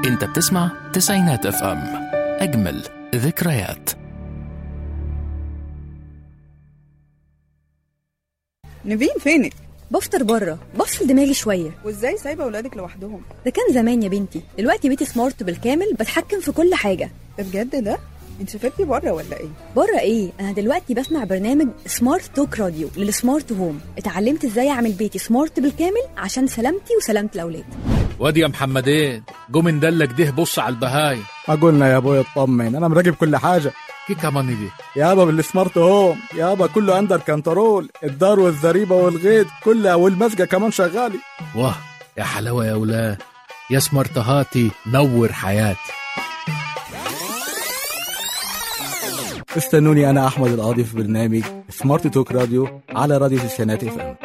انت بتسمع تسعينات اف ام اجمل ذكريات نبين فينك بفطر بره بفصل دماغي شويه وازاي سايبه ولادك لوحدهم ده كان زمان يا بنتي دلوقتي بيتي سمارت بالكامل بتحكم في كل حاجه ده بجد ده انت سافرتي بره ولا ايه بره ايه انا دلوقتي بسمع برنامج سمارت توك راديو للسمارت هوم اتعلمت ازاي اعمل بيتي سمارت بالكامل عشان سلامتي وسلامه الاولاد وادي يا محمدين جو من دلك ده بص على البهاي ما قلنا يا ابوي اطمن انا مراقب كل حاجه كي كمان دي يابا بالسمارت هوم يابا كله اندر كنترول الدار والزريبه والغيط كلها والمسجه كمان شغالي واه يا حلاوه يا ولاد يا سمرتهاتي نور حياتي استنوني انا احمد القاضي في برنامج سمارت توك راديو على راديو تسعينات اف ام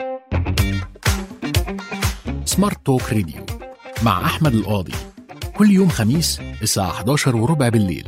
سمارت توك راديو مع احمد القاضي كل يوم خميس الساعه 11 وربع بالليل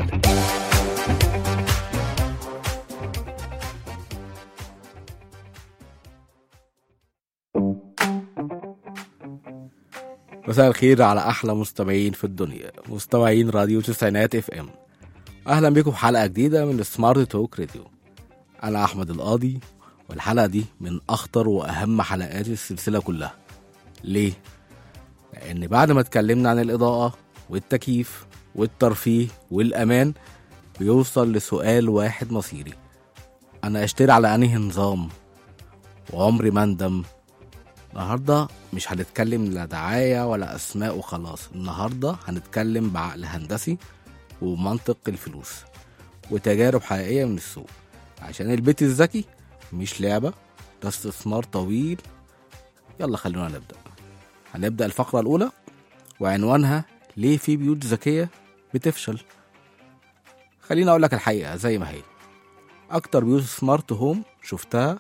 مساء الخير على احلى مستمعين في الدنيا مستمعين راديو تسعينات اف ام اهلا بكم في حلقه جديده من سمارت توك راديو انا احمد القاضي والحلقه دي من اخطر واهم حلقات السلسله كلها ليه لان بعد ما اتكلمنا عن الاضاءه والتكييف والترفيه والامان بيوصل لسؤال واحد مصيري انا اشتري على انهي نظام وعمري ما اندم النهارده مش هنتكلم لا دعايه ولا اسماء وخلاص النهارده هنتكلم بعقل هندسي ومنطق الفلوس وتجارب حقيقيه من السوق عشان البيت الذكي مش لعبه ده استثمار طويل يلا خلونا نبدا هنبدا الفقره الاولى وعنوانها ليه في بيوت ذكيه بتفشل خليني اقول لك الحقيقه زي ما هي اكتر بيوت سمارت هوم شفتها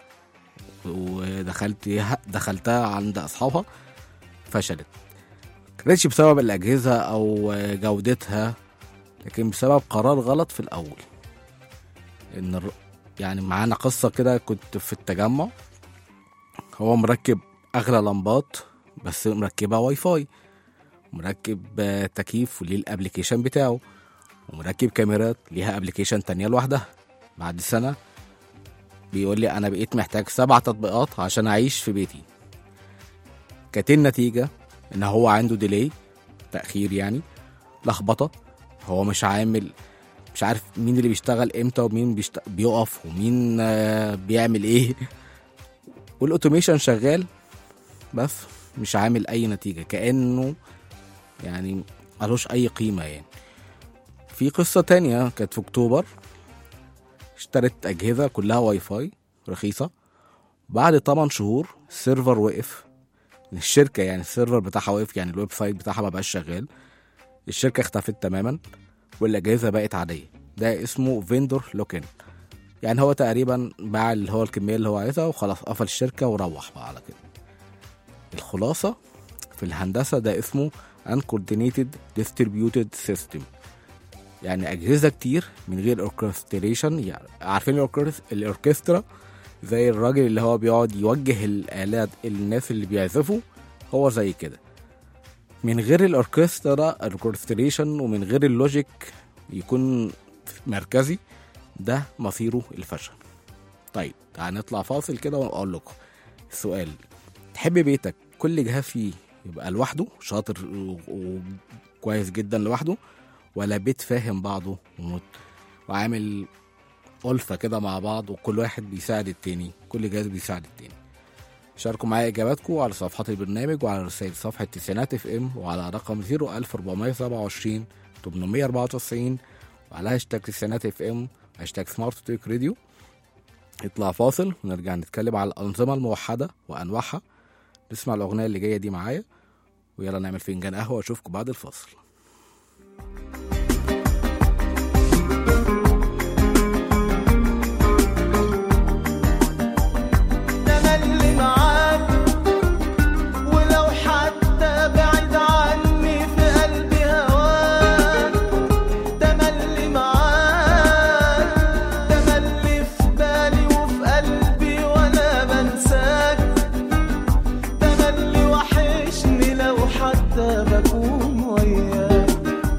ودخلت دخلتها عند اصحابها فشلت كانتش بسبب الاجهزه او جودتها لكن بسبب قرار غلط في الاول ان الر- يعني معانا قصه كده كنت في التجمع هو مركب اغلى لمبات بس مركبها واي فاي مركب آه، تكييف وليه الابليكيشن بتاعه ومركب كاميرات ليها ابليكيشن تانية لوحدها بعد سنه بيقول لي انا بقيت محتاج سبع تطبيقات عشان اعيش في بيتي كانت النتيجه ان هو عنده ديلي تاخير يعني لخبطه هو مش عامل مش عارف مين اللي بيشتغل امتى ومين بيشت... بيقف ومين آه، بيعمل ايه والاوتوميشن شغال بس مش عامل اي نتيجه كانه يعني ملوش اي قيمه يعني في قصه تانية كانت في اكتوبر اشترت اجهزه كلها واي فاي رخيصه بعد 8 شهور السيرفر وقف الشركه يعني السيرفر بتاعها وقف يعني الويب سايت بتاعها ما بقاش شغال الشركه اختفت تماما والاجهزه بقت عاديه ده اسمه فيندور لوكين يعني هو تقريبا باع اللي هو الكميه اللي هو عايزها وخلاص قفل الشركه وروح بقى على كده الخلاصه في الهندسه ده اسمه uncoordinated distributed system يعني اجهزه كتير من غير اوركستريشن يعني عارفين الأوركس- الاوركسترا زي الراجل اللي هو بيقعد يوجه الالات الناس اللي بيعزفوا هو زي كده من غير الاوركسترا الاوركستريشن ومن غير اللوجيك يكون مركزي ده مصيره الفشل طيب تعال نطلع فاصل كده واقول لكم السؤال تحب بيتك كل جهاز فيه يبقى لوحده شاطر و- وكويس جدا لوحده ولا بيت فاهم بعضه ومت- وعامل ألفة كده مع بعض وكل واحد بيساعد التاني كل جهاز بيساعد التاني شاركوا معايا إجاباتكم على صفحات البرنامج وعلى رسائل صفحة تسعينات اف ام وعلى رقم 01427 894 وعلى هاشتاج تسعينات اف ام هاشتاج سمارت تيك راديو اطلع فاصل ونرجع نتكلم على الأنظمة الموحدة وأنواعها نسمع الأغنية اللي جاية دي معايا ويلا نعمل فنجان قهوة وأشوفكم بعد الفاصل تملي معاك ولو حتى بعيد عني في قلبي هواك تملي معاك تملي في بالي وفي قلبي وانا بنساك تملي وحشني لو حتى بكون وياك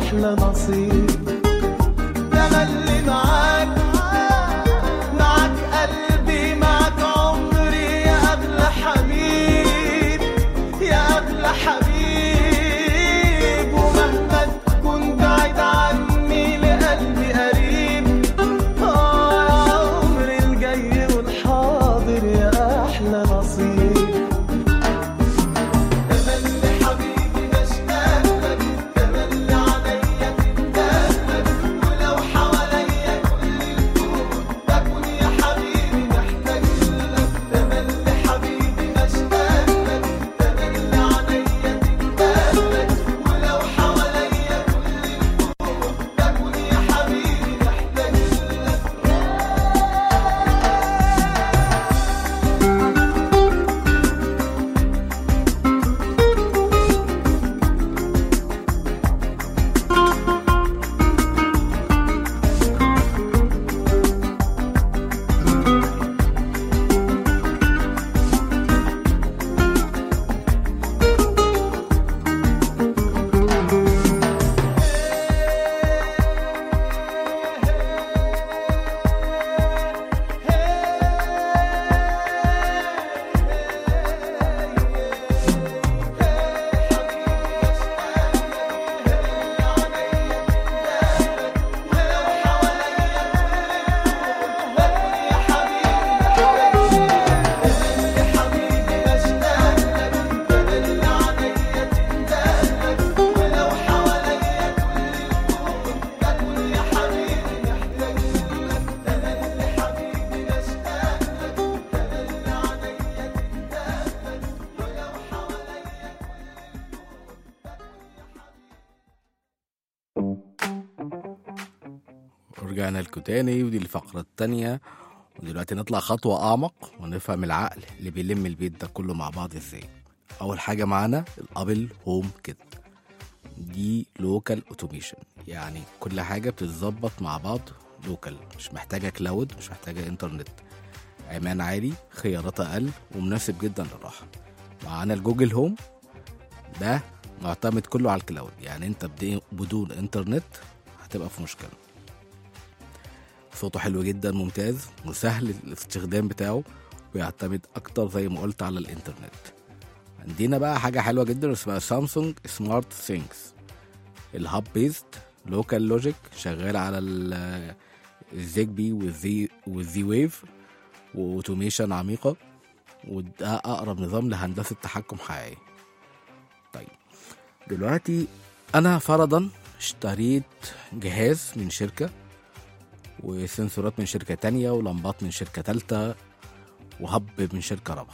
احلى نصيب تملي معاك معاك قلبي معاك عمري يا اغلى حبيب يا اغلى حبيب ومهما تكون بعيد عني لقلبي قريب اه يا عمري الجاي والحاضر يا احلى نصيب تملي حبيبي بشتاق لك تملي عليا تندم لك ولو حواليا كل الكون بكون يا حبيبي محتاج لك تملي حبيبي بشتاق لك تملي عليا تندم لك ولو حواليا كل الكون بكون يا حبيبي محتاج لك ورجعنا لكم تاني ودي الفقرة التانية ودلوقتي نطلع خطوة أعمق ونفهم العقل اللي بيلم البيت ده كله مع بعض ازاي أول حاجة معانا الأبل هوم كيت دي لوكال اوتوميشن يعني كل حاجة بتتظبط مع بعض لوكال مش محتاجة كلاود مش محتاجة انترنت امان عالي خيارات اقل ومناسب جدا للراحة معانا الجوجل هوم ده معتمد كله على الكلاود يعني انت بدي- بدون انترنت هتبقى في مشكلة صوته حلو جدا ممتاز وسهل الاستخدام بتاعه ويعتمد اكتر زي ما قلت على الانترنت عندنا بقى حاجة حلوة جدا اسمها سامسونج سمارت ثينكس الهاب بيست لوكال لوجيك شغال على ال- الزيجبي والزي والزي ويف واوتوميشن عميقة وده أقرب نظام لهندسة تحكم حقيقي طيب دلوقتي أنا فرضا اشتريت جهاز من شركة وسنسورات من شركة تانية ولمبات من شركة تالتة وهب من شركة رابعة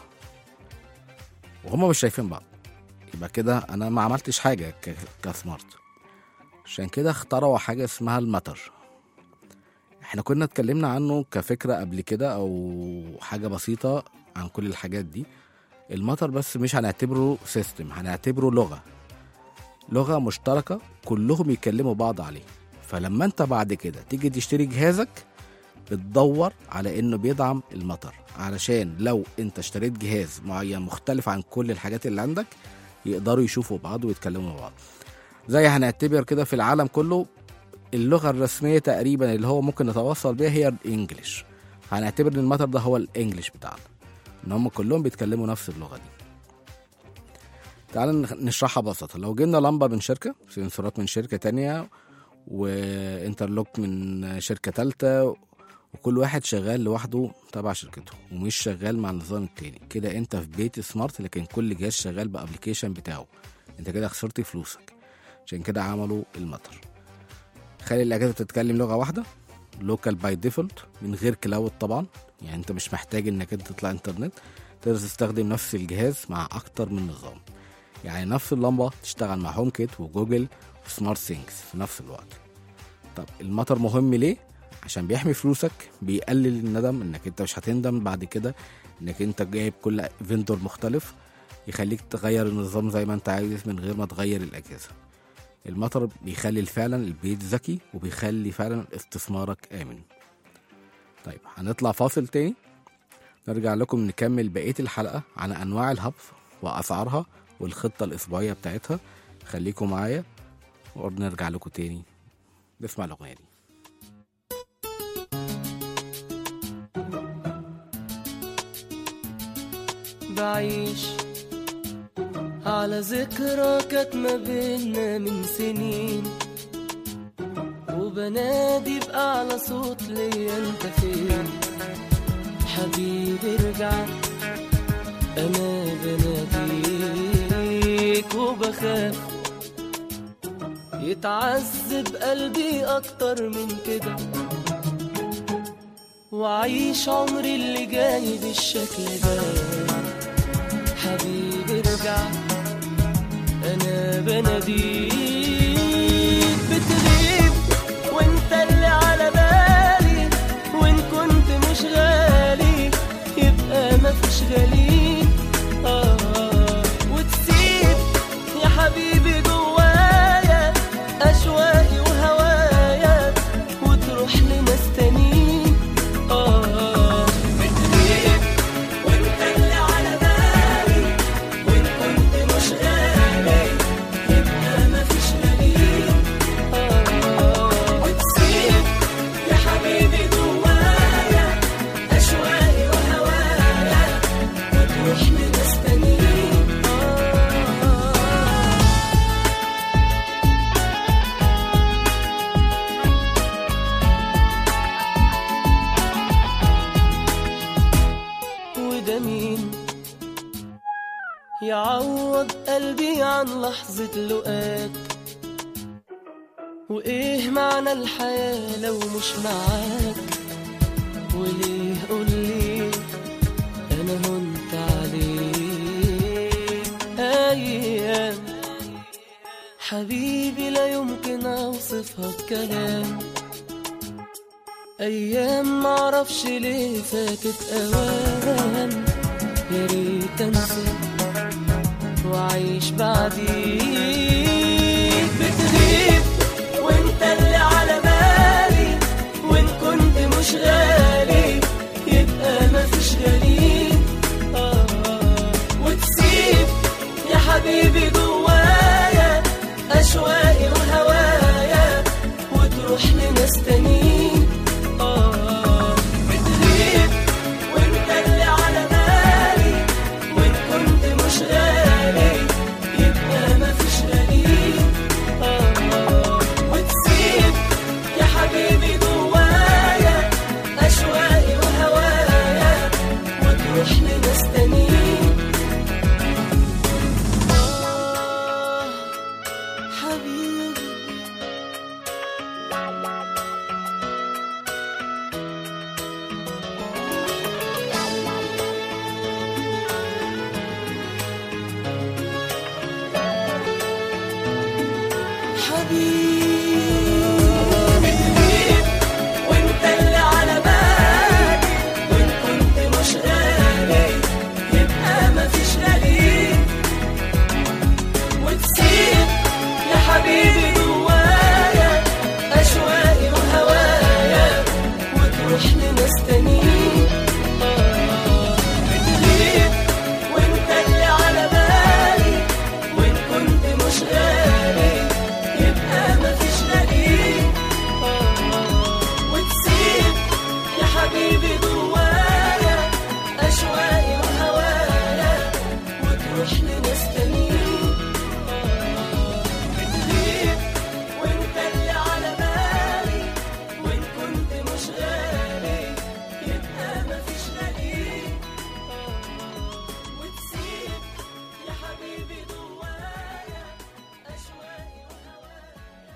وهما مش شايفين بعض يبقى كده أنا ما عملتش حاجة ك- كسمارت عشان كده اخترعوا حاجة اسمها المتر احنا كنا اتكلمنا عنه كفكرة قبل كده أو حاجة بسيطة عن كل الحاجات دي المتر بس مش هنعتبره سيستم هنعتبره لغة لغة مشتركة كلهم يكلموا بعض عليه فلما انت بعد كده تيجي تشتري جهازك بتدور على انه بيدعم المطر علشان لو انت اشتريت جهاز معين مختلف عن كل الحاجات اللي عندك يقدروا يشوفوا بعض ويتكلموا مع بعض زي هنعتبر كده في العالم كله اللغة الرسمية تقريبا اللي هو ممكن نتواصل بيها هي الانجليش هنعتبر ان المطر ده هو الانجليش بتاعنا ان هم كلهم بيتكلموا نفس اللغة دي تعال نخ- نشرحها ببساطة لو جبنا لمبة من شركة سنسورات من شركة تانية وانترلوك من شركة تالتة وكل واحد شغال لوحده تبع شركته ومش شغال مع النظام التاني كده انت في بيت سمارت لكن كل جهاز شغال بابليكيشن بتاعه انت كده خسرت فلوسك عشان كده عملوا المطر خلي الاجهزه تتكلم لغه واحده لوكال باي ديفولت من غير كلاود طبعا يعني انت مش محتاج انك انت تطلع انترنت تقدر تستخدم نفس الجهاز مع اكتر من نظام يعني نفس اللمبه تشتغل مع هوم كيت وجوجل وسمارت ثينكس في نفس الوقت طب المطر مهم ليه عشان بيحمي فلوسك بيقلل الندم انك انت مش هتندم بعد كده انك انت جايب كل فيندور مختلف يخليك تغير النظام زي ما انت عايز من غير ما تغير الاجهزه المطر بيخلي فعلا البيت ذكي وبيخلي فعلا استثمارك امن طيب هنطلع فاصل تاني نرجع لكم نكمل بقيه الحلقه عن انواع الهب واسعارها والخطه الاسبوعيه بتاعتها خليكم معايا ونرجع لكم تاني نسمع الاغنيه دي بعيش على ذكرى كانت ما بينا من سنين وبنادي بأعلى صوت ليا انت فين حبيبي ارجع انا بناديك وبخاف يتعذب قلبي اكتر من كده وعيش عمري اللي جاي بالشكل ده حبيبي ارجع انا بناديك بتغيب وانت اللي على بالي وان كنت مش غالي يبقى مفيش غالي آه وتسيب يا حبيبي جوايا اشواقي وهوايا وتروح لناس تانيين آه بتغيب وانت اللي على بالي وان كنت مش غالي يبقى مفيش غالي آه وتسيب يا حبيبي جوايا أشواقي وهوايا وتروح لناس تانيين آه وده مين يعوض قلبي عن لحظة لقاك وإيه معنى الحياة لو مش معاك وليه قولي أنا هنت عليك أيام حبيبي لا يمكن أوصفها بكلام أيام معرفش ليه فاتت أوام يا ريت أنسى وأعيش بعديك بتغيب وأنت اللي على بالي وإن كنت مش غالي يبقى مفيش غالي آه وتسيب يا حبيبي جوايا أشواقي وهوايا وتروح لناس تانيين آه بتغيب وانت اللي على بالي وان كنت مش غالي يبقى مفيش غالي آه وتسيب يا حبيبي جوايا أشواقي وهوايا وتروح لناس تانيين آه حبيبي حبيبي وانت اللي على بالي وان كنت مش غالي يبقى مفيش غالي وتسيب يا حبيبي جوايا اشواقي وهوايا وتروح لناس تانيين آه بتغيب وانت اللي على بالي وان كنت مش غالي يبقى مفيش غالي آه وتسيب يا حبيبي جوايا اشواقي وهوايا وتروح لناس تانيين آه بتغيب وانت اللي على بالي وان كنت مش غالي يبقى مفيش غالي آه وتسيب يا حبيبي جوايا اشواقي وهوايا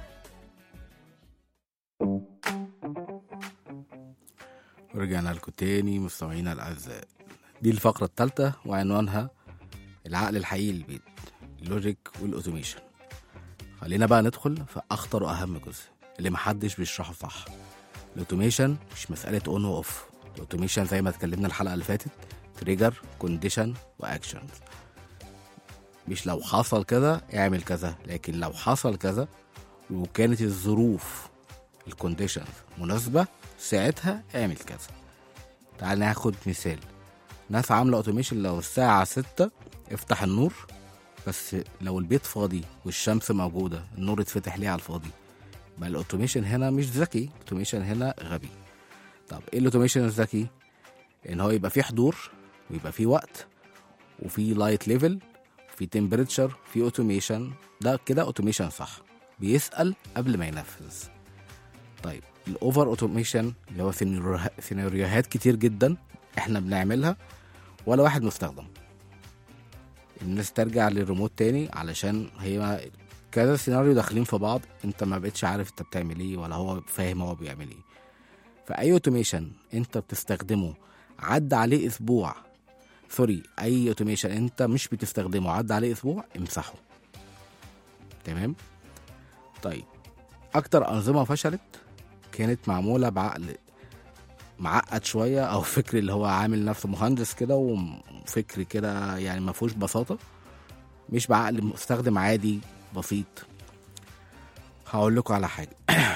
ورجعنا لكم تاني مستمعينا الاعزاء دي الفقره الثالثه وعنوانها العقل الحقيقي للبيت اللوجيك والاوتوميشن خلينا بقى ندخل في اخطر واهم جزء اللي محدش بيشرحه صح الاوتوميشن مش مساله اون واوف الاوتوميشن زي ما اتكلمنا الحلقه اللي فاتت تريجر كونديشن واكشنز مش لو حصل كذا اعمل كذا لكن لو حصل كذا وكانت الظروف الكونديشنز مناسبة ساعتها اعمل كذا تعال ناخد مثال ناس عاملة اوتوميشن لو الساعة ستة افتح النور بس لو البيت فاضي والشمس موجوده النور اتفتح ليه على الفاضي ما الاوتوميشن هنا مش ذكي الاوتوميشن هنا غبي طب ايه الاوتوميشن الذكي ان هو يبقى فيه حضور ويبقى فيه وقت وفي لايت ليفل في تمبريتشر في اوتوميشن ده كده اوتوميشن صح بيسال قبل ما ينفذ طيب الاوفر اوتوميشن اللي هو سيناريوها- سيناريوهات كتير جدا احنا بنعملها ولا واحد مستخدم الناس ترجع للريموت تاني علشان هي كذا سيناريو داخلين في بعض انت ما بقتش عارف انت بتعمل ايه ولا هو فاهم هو بيعمل ايه فاي اوتوميشن انت بتستخدمه عدى عليه اسبوع سوري اي اوتوميشن انت مش بتستخدمه عدى عليه اسبوع امسحه تمام طيب اكتر انظمه فشلت كانت معموله بعقل معقد شويه او فكر اللي هو عامل نفسه مهندس كده وفكر كده يعني ما فيهوش بساطه مش بعقل مستخدم عادي بسيط هقول لكم على حاجه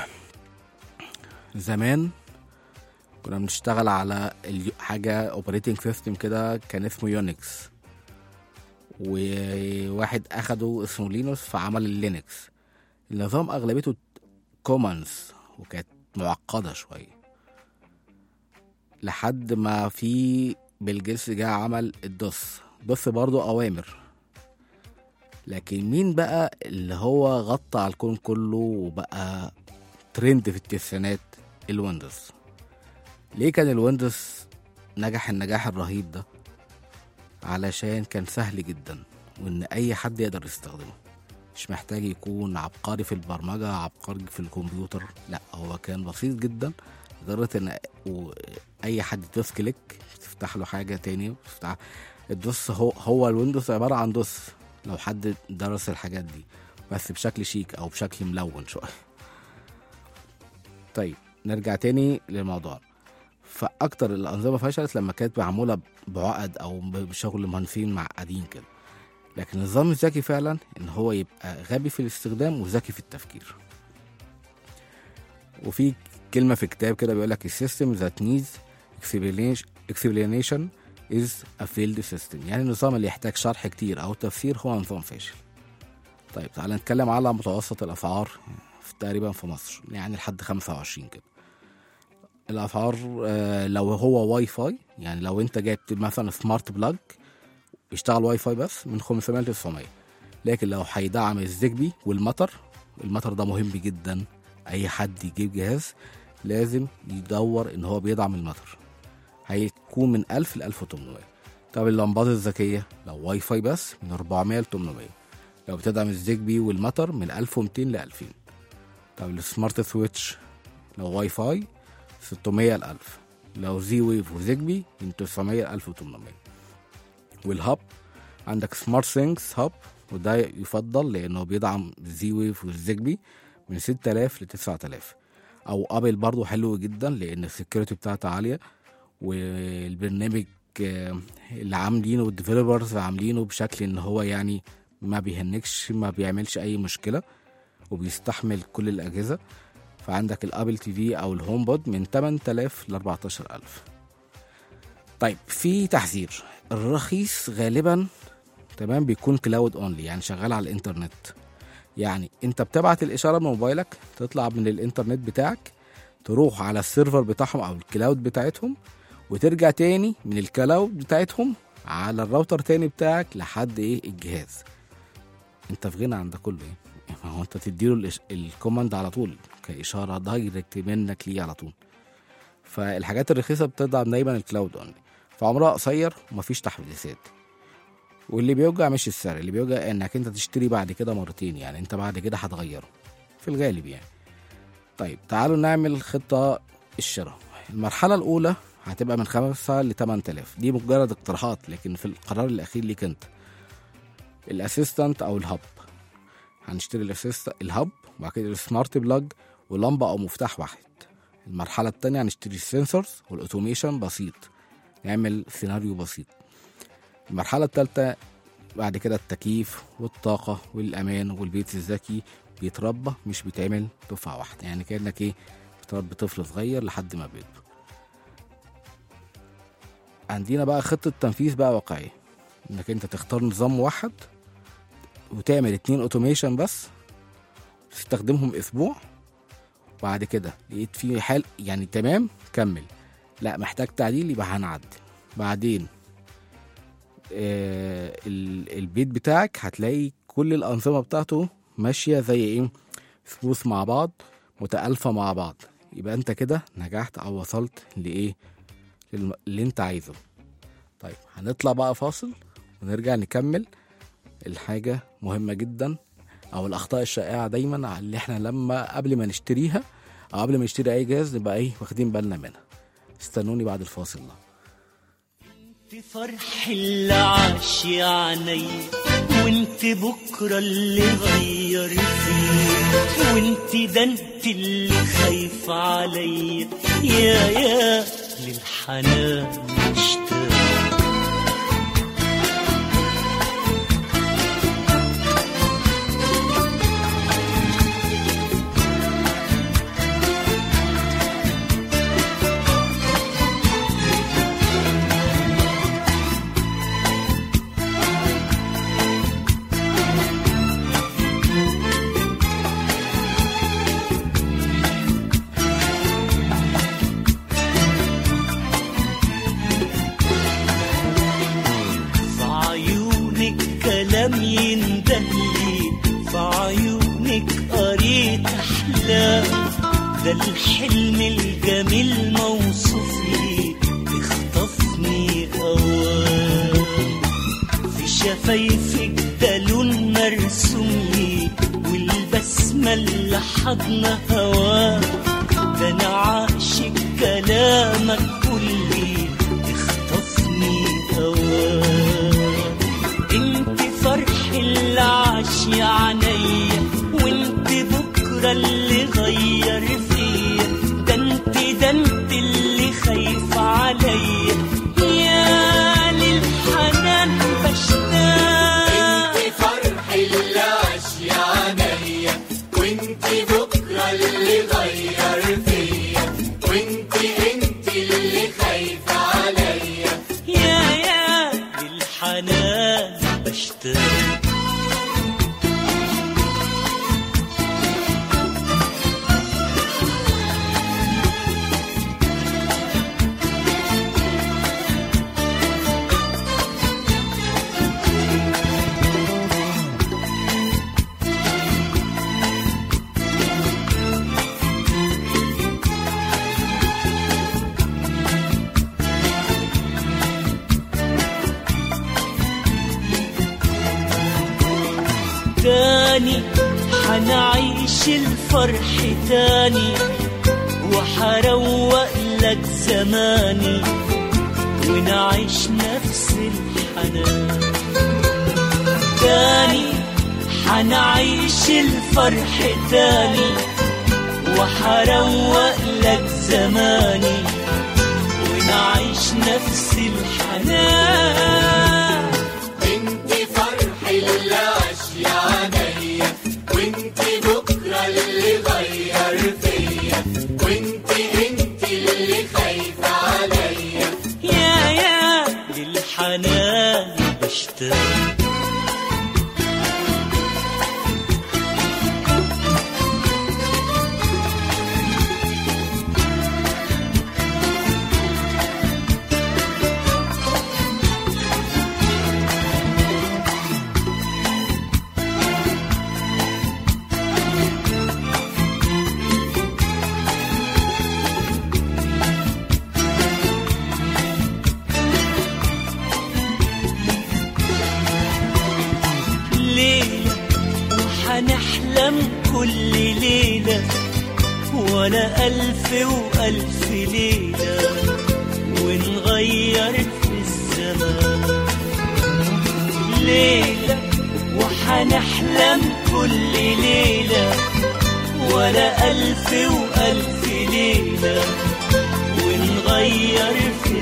زمان كنا بنشتغل على اليو- حاجه اوبريتنج سيستم كده كان اسمه يونكس وواحد اخده اسمه لينوس فعمل اللينكس النظام اغلبيته كومنز وكانت معقده شويه لحد ما في بيل جيتس جه عمل الدوس دوس برضو اوامر لكن مين بقى اللي هو غطى على الكون كله وبقى ترند في التسعينات الويندوز ليه كان الويندوز نجح النجاح الرهيب ده علشان كان سهل جدا وان اي حد يقدر يستخدمه مش محتاج يكون عبقري في البرمجة عبقري في الكمبيوتر لا هو كان بسيط جدا لدرجة ان و- اي حد يدوس كليك تفتح له حاجة تاني تفتح الدوس هو هو الويندوز عبارة عن دوس لو حد درس الحاجات دي بس بشكل شيك او بشكل ملون شوية طيب نرجع تاني للموضوع فاكتر الانظمه فشلت لما كانت معموله بعقد او بشغل مهندسين معقدين كده لكن النظام الذكي فعلا ان هو يبقى غبي في الاستخدام وذكي في التفكير وفي كلمه في كتاب كده بيقول لك السيستم ذات نيدز explanation is a failed system يعني النظام اللي يحتاج شرح كتير او تفسير هو نظام فاشل طيب تعال نتكلم على متوسط الاسعار في تقريبا في مصر يعني لحد 25 كده الاسعار آه، لو هو واي فاي يعني لو انت جايب مثلا سمارت بلاج يشتغل واي فاي بس من 500 ل 900 لكن لو هيدعم الزيجبي والمطر المطر ده مهم جدا اي حد يجيب جهاز لازم يدور ان هو بيدعم المطر هيكون من 1000 ل 1800 طب اللمبات الذكيه لو واي فاي بس من 400 ل 800 لو بتدعم الزيجبي والمطر من 1200 ل 2000 طب السمارت سويتش لو واي فاي 600 ل 1000 لو زي ويف وزيجبي من 900 ل 1800 والهاب عندك سمارت سينكس هاب وده يفضل لانه بيدعم الزي ويف والزيجبي من 6000 ل 9000 او ابل برضو حلو جدا لان السكيورتي بتاعته عاليه والبرنامج آه، اللي عاملينه والديفلوبرز عاملينه بشكل ان هو يعني ما بيهنكش ما بيعملش اي مشكله وبيستحمل كل الاجهزه فعندك الابل تي في او الهوم بود من 8000 ل 14000 طيب في تحذير الرخيص غالبا تمام بيكون كلاود اونلي يعني شغال على الانترنت يعني انت بتبعت الاشاره من موبايلك تطلع من الانترنت بتاعك تروح على السيرفر بتاعهم او الكلاود بتاعتهم وترجع تاني من الكلاود بتاعتهم على الراوتر تاني بتاعك لحد ايه الجهاز انت في غنى عن ده كله ايه ما هو انت تديله الإش- الكوماند على طول كاشاره دايركت منك ليه على طول فالحاجات الرخيصه بتدعم دايما الكلاود اونلي فعمرها قصير ومفيش تحديثات واللي بيوجع مش السعر اللي بيوجع انك انت تشتري بعد كده مرتين يعني انت بعد كده هتغيره في الغالب يعني طيب تعالوا نعمل خطة الشراء المرحلة الأولى هتبقى من خمسة ل 8000 دي مجرد اقتراحات لكن في القرار الأخير ليك أنت الأسيستنت أو الهب هنشتري الأسيست الهب وبعد كده السمارت بلاج ولمبة أو مفتاح واحد المرحلة التانية هنشتري السنسورز والأوتوميشن بسيط نعمل سيناريو بسيط المرحلة التالتة بعد كده التكييف والطاقة والأمان والبيت الذكي بيتربى مش بيتعمل دفعة واحدة يعني كأنك إيه بتربي طفل صغير لحد ما بيكبر عندنا بقى خطة تنفيذ بقى واقعية إنك أنت تختار نظام موحد وتعمل اتنين اوتوميشن بس تستخدمهم اسبوع بعد كده لقيت في حال يعني تمام كمل لا محتاج تعديل يبقى هنعدل بعدين آه ال- البيت بتاعك هتلاقي كل الأنظمة بتاعته ماشية زي ايه سبوث مع بعض متألفة مع بعض يبقى انت كده نجحت او وصلت لايه للم- اللي انت عايزه طيب هنطلع بقى فاصل ونرجع نكمل الحاجة مهمة جدا او الاخطاء الشائعة دايما على اللي احنا لما قبل ما نشتريها او قبل ما نشتري اي جهاز نبقى ايه واخدين بالنا منها استنوني بعد الفاصل ده انت فرح اللي عاش يا عيني وانت بكره اللي غير فيه وانت ده انت اللي خايف عليا يا يا للحنان مشتاق في عيونك كلام يندهلي في عيونك قريت احلام ده الحلم الجميل موصوف لي اخطفني اوام في شفايفك ده لون مرسوم لي والبسمة اللي حضن هواه ده انا عاشق كلامك كلي اخطفني اوام انت فرح اللي عاش يا عينيا وانت بكره اللي غير فيا ده انت ده انت اللي خايف عليا يا للحنان بشتاق انت فرح اللي عاش يا عينيا وانت بكره اللي غير فيا وانت انت اللي خايفه عليا يا يا للحنان بشتاق تاني حنعيش الفرح تاني وحروق لك زماني ونعيش نفس الحنان تاني حنعيش الفرح تاني وحروق لك زماني ونعيش نفس الحنان انت فرح اللي عاش يا عينيا وانت بكره اللي غير فيا وانت انت اللي خايفه عليا يا يا للحنان بشتاق ليلة وحنحلم كل ليلة ولا ألف وألف ليلة ونغير في الزمان ليلة وحنحلم كل ليلة ولا ألف وألف ليلة ونغير في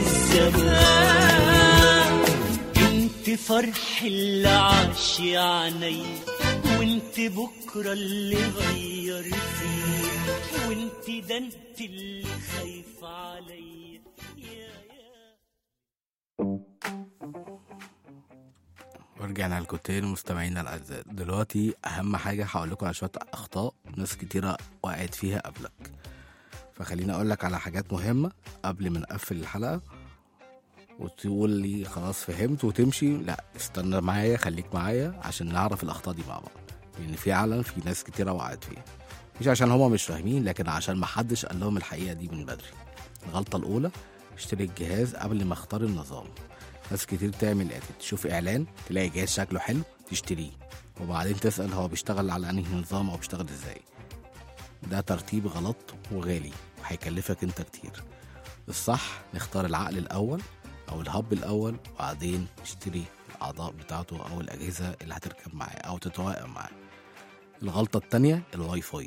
الزمان انت فرح اللي عاش يا عيني وانت بكره اللي غير فيه وانت ده انت اللي خايف عليا يا يا ورجعنا لكم تاني مستمعينا الاعزاء دلوقتي اهم حاجه هقول لكم على شويه اخطاء ناس كتيره وقعت فيها قبلك فخليني اقول لك على حاجات مهمه قبل ما نقفل الحلقه وتقول لي خلاص فهمت وتمشي لا استنى معايا خليك معايا عشان نعرف الاخطاء دي مع بعض لان فعلا في ناس كتيره وقعت فيها مش عشان هما مش فاهمين لكن عشان ما حدش قال لهم الحقيقه دي من بدري الغلطه الاولى اشتري الجهاز قبل ما اختار النظام ناس كتير تعمل الاتي تشوف اعلان تلاقي جهاز شكله حلو تشتريه وبعدين تسال هو بيشتغل على انهي نظام او بيشتغل ازاي ده ترتيب غلط وغالي وهيكلفك انت كتير الصح نختار العقل الاول او الهب الاول وبعدين نشتري الاعضاء بتاعته او الاجهزه اللي هتركب معاه او تتوائم معاه الغلطه التانية الواي فاي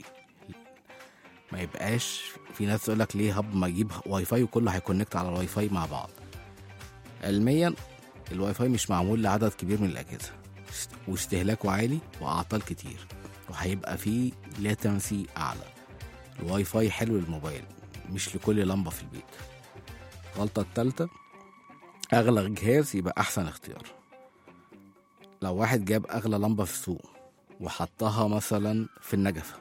ما يبقاش في ناس تقول لك ليه هب ما يجيب واي فاي وكله هيكونكت على الواي فاي مع بعض علميا الواي فاي مش معمول لعدد كبير من الاجهزه واستهلاكه عالي واعطال كتير وهيبقى فيه لاتنسي اعلى الواي فاي حلو للموبايل مش لكل لمبه في البيت الغلطه التالتة اغلى جهاز يبقى احسن اختيار لو واحد جاب اغلى لمبه في السوق وحطها مثلا في النجفه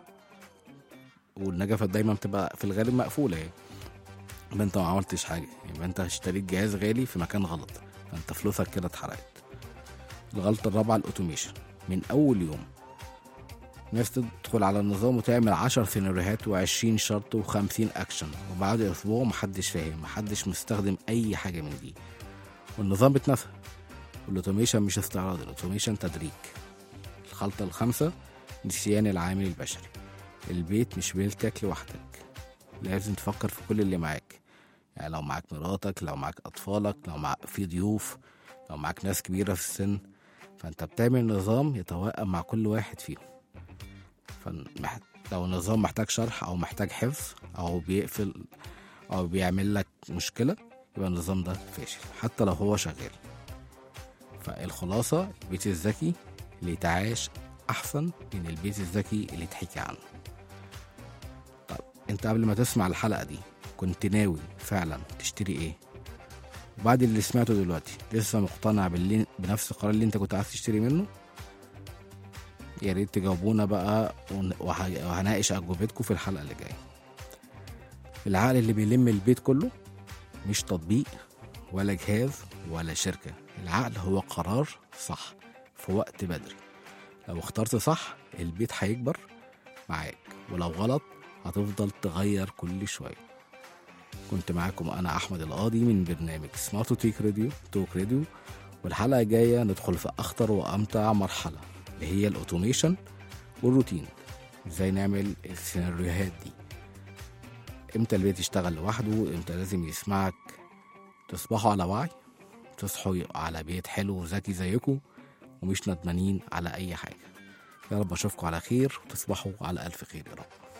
والنجفه دايما بتبقى في الغالب مقفوله يعني يبقى انت ما عملتش حاجه يبقى انت اشتريت جهاز غالي في مكان غلط فانت فلوسك كده اتحرقت الغلطه الرابعه الاوتوميشن من اول يوم ناس تدخل على النظام وتعمل عشر سيناريوهات وعشرين شرط وخمسين اكشن وبعد اسبوع محدش فاهم محدش مستخدم اي حاجه من دي والنظام بيتنسى والاوتوميشن مش استعراض الاوتوميشن تدريج الخلطه الخامسه نسيان العامل البشري البيت مش بيتك لوحدك لازم تفكر في كل اللي معاك يعني لو معاك مراتك لو معاك أطفالك لو معاك في ضيوف لو معاك ناس كبيرة في السن فأنت بتعمل نظام يتوائم مع كل واحد فيهم فمح... لو النظام محتاج شرح أو محتاج حفظ أو بيقفل أو بيعمل لك مشكلة يبقى النظام ده فاشل حتى لو هو شغال فالخلاصة البيت الذكي اللي يتعاش أحسن من البيت الذكي اللي يتحكي عنه طب انت قبل ما تسمع الحلقة دي كنت ناوي فعلا تشتري ايه وبعد اللي سمعته دلوقتي لسه مقتنع باللي بنفس القرار اللي انت كنت عايز تشتري منه يا ريت تجاوبونا بقى ون- وه- وهناقش اجوبتكم في الحلقه اللي جايه العقل اللي بيلم البيت كله مش تطبيق ولا جهاز ولا شركه العقل هو قرار صح في وقت بدري لو اخترت صح البيت هيكبر معاك ولو غلط هتفضل تغير كل شويه كنت معاكم انا احمد القاضي من برنامج سمارت تيك راديو توك راديو والحلقه الجايه ندخل في اخطر وامتع مرحله اللي هي الاوتوميشن والروتين ازاي نعمل السيناريوهات دي امتى البيت يشتغل لوحده امتى لازم يسمعك تصبحوا على وعي تصحوا على بيت حلو وذكي زيكم ومش ندمانين على اي حاجه يا رب اشوفكم على خير وتصبحوا على الف خير يا رب